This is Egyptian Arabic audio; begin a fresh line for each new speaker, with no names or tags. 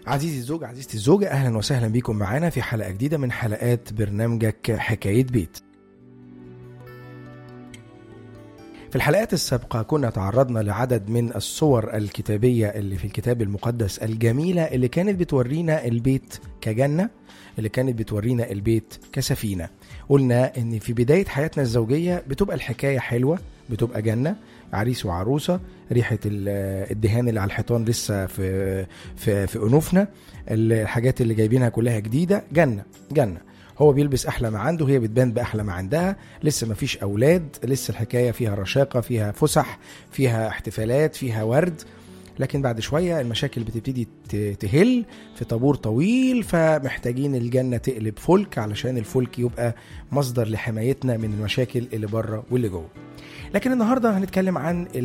عزيزي الزوج عزيزتي الزوجة أهلا وسهلا بكم معانا في حلقة جديدة من حلقات برنامجك حكاية بيت في الحلقات السابقة كنا تعرضنا لعدد من الصور الكتابية اللي في الكتاب المقدس الجميلة اللي كانت بتورينا البيت كجنة اللي كانت بتورينا البيت كسفينة قلنا ان في بداية حياتنا الزوجية بتبقى الحكاية حلوة بتبقى جنة عريس وعروسة ريحة ال- الدهان اللي على الحيطان لسه في في في أنوفنا الحاجات اللي جايبينها كلها جديدة جنة جنة هو بيلبس احلى ما عنده هي بتبان باحلى ما عندها لسه ما فيش اولاد لسه الحكايه فيها رشاقه فيها فسح فيها احتفالات فيها ورد لكن بعد شويه المشاكل بتبتدي ت- تهل في طابور طويل فمحتاجين الجنه تقلب فلك علشان الفلك يبقى مصدر لحمايتنا من المشاكل اللي بره واللي جوه لكن النهارده هنتكلم عن